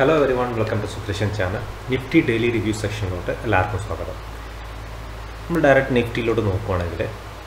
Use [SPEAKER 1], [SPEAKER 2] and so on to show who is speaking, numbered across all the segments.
[SPEAKER 1] hello every one welcome to suppression channel Nifty daily review സെക്ഷനിലോട്ട് എല്ലാവർക്കും സ്വാഗതം നമ്മൾ ഡയറക്റ്റ് നിഫ്റ്റിയിലോട്ട് നോക്കുവാണെങ്കിൽ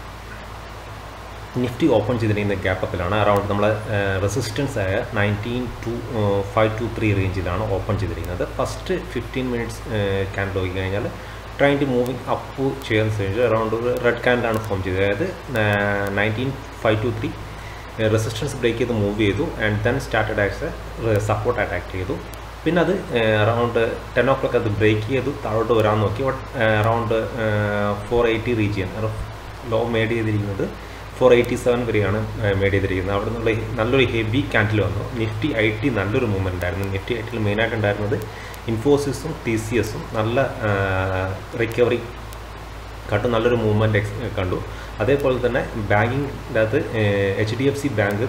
[SPEAKER 1] നിഫ്റ്റി ഓപ്പൺ ചെയ്തിരിക്കുന്ന ഗ്യാപ്പ് അപ്പിലാണ് അറൗണ്ട് നമ്മൾ റെസിസ്റ്റൻസ് ആയ nineteen two five two three റേഞ്ചിലാണ് ഓപ്പൺ ചെയ്തിരിക്കുന്നത് ഫസ്റ്റ് ഫിഫ്റ്റീൻ മിനിറ്റ്സ് ക്യാൻഡിൽ നോക്കി കഴിഞ്ഞാൽ ട്രൈൻ ടു മൂവിങ് അപ്പ് ചെയ്യാൻ ശ്രമിച്ചു അറൗണ്ട് ഒരു റെഡ് ക്യാൻഡിലാണ് ഫോം ചെയ്തത് അതായത് nineteen five two three resistance break ചെയ്ത് മൂവ് ചെയ്തു ആൻഡ് ദെൻ സ്റ്റാർട്ടഡ് ആക്സ് സപ്പോർട്ട് അറ്റാക്ക് ചെയ്തു പിന്നെ അത് അറൗണ്ട് ടെൻ ഓ ക്ലോക്ക് അത് ബ്രേക്ക് ചെയ്തു താഴോട്ട് വരാൻ നോക്കി but around four eighty reach ചെയ്യാൻ ലോ മേഡ് ചെയ്തിരിക്കുന്നത് ഫോർ എയ്റ്റി സെവൻ വരെയാണ് മേഡ് ചെയ്തിരിക്കുന്നത് അവിടെ നിന്നുള്ള നല്ലൊരു ഹെവി ക്യാൻഡിൽ വന്നു നിഫ്റ്റി ഐ ടി നല്ലൊരു മൂവ്മെൻ്റ് ഉണ്ടായിരുന്നു നിഫ്റ്റി ഐ ടിയിൽ മെയിനായിട്ട് ഉണ്ടായിരുന്നത് ഇൻഫോസിസും ടി സി എസും നല്ല റിക്കവറി കണ്ടു നല്ലൊരു മൂവ്മെൻറ്റ് എക്സ് കണ്ടു അതേപോലെ തന്നെ ബാങ്കിൻ്റെ അകത്ത് H D F C bank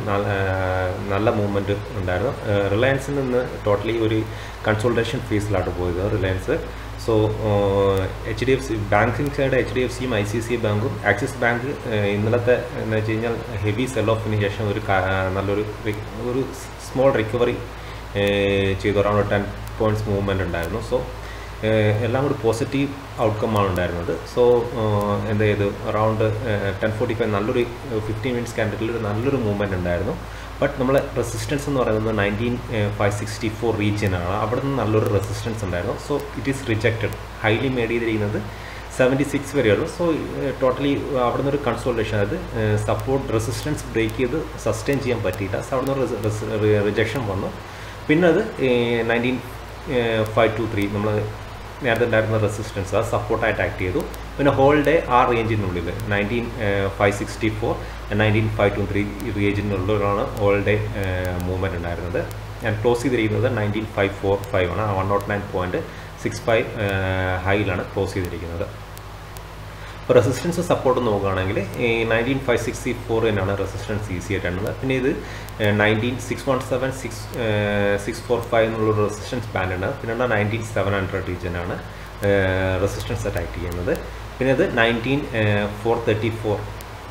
[SPEAKER 1] നല്ല മൂവ്മെൻറ്റ് ഉണ്ടായിരുന്നു റിലയൻസിൽ നിന്ന് ടോട്ടലി ഒരു കൺസോൾട്ടേഷൻ ഫീസിലാണ് പോയത് Reliance so H D F C banking side H D F സിയും ഐ സി സി ബാങ്കും ആക്സിസ് ബാങ്ക് ഇന്നലത്തെ എന്ന് വെച്ച് കഴിഞ്ഞാൽ ഹെവി സെൽ ഓഫിന് ശേഷം ഒരു നല്ലൊരു ഒരു സ്മോൾ റിക്കവറി ചെയ്തു അറൗണ്ട് ടെൻ പോയിൻറ്റ്സ് മൂവ്മെൻറ്റ് ഉണ്ടായിരുന്നു സോ എല്ലാം കൂടി പോസിറ്റീവ് ഔട്ട്കമ്മാണ് ഉണ്ടായിരുന്നത് സോ എന്ത് ചെയ്തു അറൗണ്ട് ടെൻ ഫോർട്ടി ഫൈവ് നല്ലൊരു ഫിഫ്റ്റീൻ മിനിറ്റ്സ് ക്യാൻഡിൽ ഒരു നല്ലൊരു മൂവ്മെൻറ്റ് ഉണ്ടായിരുന്നു ബട്ട് നമ്മളെ റെസിസ്റ്റൻസ് എന്ന് പറയുന്നത് നയൻറ്റീൻ ഫൈവ് സിക്സ്റ്റി ഫോർ റീജിയനാണ് അവിടെ നിന്ന് നല്ലൊരു റെസിസ്റ്റൻസ് ഉണ്ടായിരുന്നു so it is rejected highly made ചെയ്തിരിക്കുന്നത് സെവൻറ്റി സിക്സ് വരെയുള്ളൂ സോ ടോട്ടലി അവിടെ നിന്നൊരു കൺസോൾട്ടേഷൻ അതായത് സപ്പോർട്ട് റെസിസ്റ്റൻസ് ബ്രേക്ക് ചെയ്ത് സസ്റ്റെയിൻ ചെയ്യാൻ പറ്റിയില്ല സോ അവിടെ നിന്ന് റിജക്ഷൻ വന്നു പിന്നെ അത് നയൻറ്റീൻ ഫൈവ് ടു ത്രീ നമ്മൾ നേരത്തെ ഉണ്ടായിരുന്ന റെസിസ്റ്റൻസ് അത് സപ്പോർട്ടായിട്ട് ആക്ട് ചെയ്തു പിന്നെ ഹോൾ ഡേ ആ റേഞ്ചിനുള്ളിൽ nineteen five sixty four nineteen five two three റേഞ്ചിനുള്ളിലാണ് ഹോൾ ഡേ മൂവ്മെൻറ്റ് ഉണ്ടായിരുന്നത് ഞാൻ ക്ലോസ് ചെയ്തിരിക്കുന്നത് നയൻറ്റീൻ ഫൈവ് ഫോർ ഫൈവ് ആണ് one nought nine point six five ഹൈയിലാണ് ക്ലോസ് ചെയ്തിരിക്കുന്നത് ഇപ്പോൾ റെസിസ്റ്റൻസ് സപ്പോർട്ട് നോക്കുകയാണെങ്കിൽ ഈ നയൻറ്റീൻ ഫൈവ് സിക്സ്റ്റി ഫോർ തന്നെയാണ് റെസിസ്റ്റൻസ് ഈസി ആയിട്ടാണ് പിന്നെ ഇത് nineteen six one seven six six four five എന്നുള്ള റെസിസ്റ്റൻസ് ബാൻഡ് ഉണ്ട് പിന്നെ നയൻറ്റീൻ സെവൻ ഹൺഡ്രഡ് റീജിയനാണ് റെസിസ്റ്റൻസ് അറ്റാക്ക് ചെയ്യുന്നത് പിന്നെ ഇത് നയൻറ്റീൻ ഫോർ തേർട്ടി ഫോർ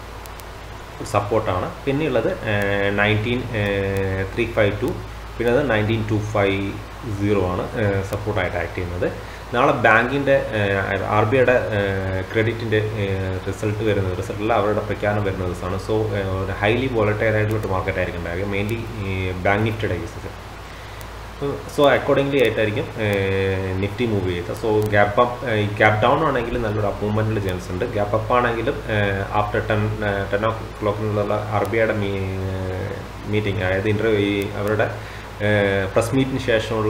[SPEAKER 1] സപ്പോർട്ടാണ് പിന്നെയുള്ളത് നയൻറ്റീൻ ത്രീ ഫൈവ് ടു പിന്നെ അത് നയൻറ്റീൻ ടു ഫൈവ് സീറോ ആണ് സപ്പോർട്ടായിട്ട് ആക്ട് ചെയ്യുന്നത് നാളെ ബാങ്കിൻ്റെ ആർ ബി ഐയുടെ ക്രെഡിറ്റിൻ്റെ റിസൾട്ട് വരുന്നത് റിസൾട്ടിൽ അവരുടെ പ്രഖ്യാപനം വരുന്ന ദിവസമാണ് സോ ഹൈലി വോളറ്റൈൽ ആയിട്ടുള്ള മാർക്കറ്റ് ആയിരിക്കും ഉണ്ടാകുക മെയിൻലി ബാങ്ക് നിഫ്റ്റിയുടെ കേസസ് സോ അക്കോർഡിംഗ്ലി ആയിട്ടായിരിക്കും നിഫ്റ്റി മൂവ് ചെയ്യുക so gap up gap down ആണെങ്കിൽ നല്ലൊരു അപ്പ് മൂവ്മെൻറ്റിൽ ചാൻസ് ഉണ്ട് ഗ്യാപ്പ് അപ്പ് ആണെങ്കിലും ആഫ്റ്റർ ടെൻ ടെൻ ഓ ക്ലോക്കിനുള്ള ആർ ബി ഐയുടെ മീറ്റിംഗ് അതായത് ഇൻ്റർവ്യൂ ഈ അവരുടെ പ്രസ് മീറ്റിന് ശേഷമുള്ള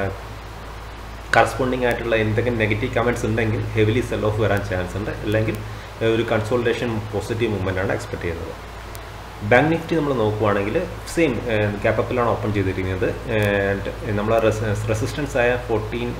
[SPEAKER 1] കറസ്പോണ്ടിങ് ആയിട്ടുള്ള എന്തെങ്കിലും നെഗറ്റീവ് കമൻറ്റ്സ് ഉണ്ടെങ്കിൽ ഹെവിലി സെൽ ഓഫ് വരാൻ ചാൻസ് ഉണ്ട് അല്ലെങ്കിൽ ഒരു കൺസോൾട്ടേഷൻ പോസിറ്റീവ് മൂവ്മെൻ്റ് ആണ് എക്സ്പെക്ട് ചെയ്യുന്നത് ബാങ്ക് നിഫ്റ്റി നമ്മൾ നോക്കുവാണെങ്കിൽ സെയിം ക്യാപ്പപ്പിലാണ് ഓപ്പൺ ചെയ്തിരിക്കുന്നത് നമ്മൾ റെസിസ്റ്റൻസ് ആയ ഫോർട്ടീൻ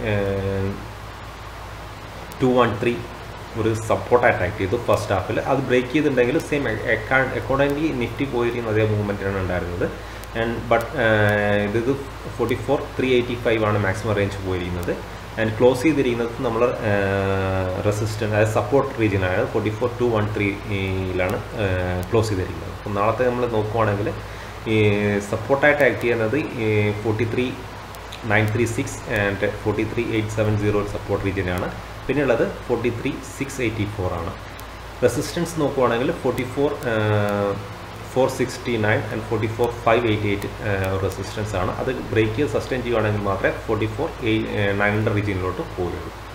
[SPEAKER 1] ടു വൺ ത്രീ ഒരു സപ്പോർട്ട് അറ്റാക്ക് ചെയ്തു ഫസ്റ്റ് ഹാഫിൽ അത് ബ്രേക്ക് ചെയ്തിട്ടുണ്ടെങ്കിൽ സെയിം അക്കോർഡിംഗ്ലി നിഫ്റ്റി പോയിരിക്കുന്ന അതേ മൂവ്മെൻറ്റാണ് ഉണ്ടായിരുന്നത് ആൻഡ് ബട്ട് ഇത് forty four three eighty five ആണ് മാക്സിമം റേഞ്ച് പോയിരിക്കുന്നത് ആൻഡ് ക്ലോസ് ചെയ്തിരിക്കുന്നത് നമ്മൾ റെസിസ്റ്റൻസ് അതായത് സപ്പോർട്ട് റീജിയൻ അതായത് ഫോർട്ടി ഫോർ ടു വൺ ത്രീയിലാണ് ക്ലോസ് ചെയ്തിരിക്കുന്നത് അപ്പം നാളത്തെ നമ്മൾ നോക്കുവാണെങ്കിൽ ഈ സപ്പോർട്ടായിട്ട് ആക്ട് ചെയ്യുന്നത് forty three nine three six and forty three eight seven zero support റീജിയനാണ് പിന്നെയുള്ളത് forty three six eighty four ആണ് റെസിസ്റ്റൻസ് നോക്കുവാണെങ്കിൽ forty four four sixty nine and forty four five eighty eight resistance ആണ് അത് break ചെയ്ത് sustain ചെയ്യുകയാണെങ്കിൽ മാത്രമേ forty four eight nine hundred റീജിയനിലോട്ട് പോവുകയുള്ളൂ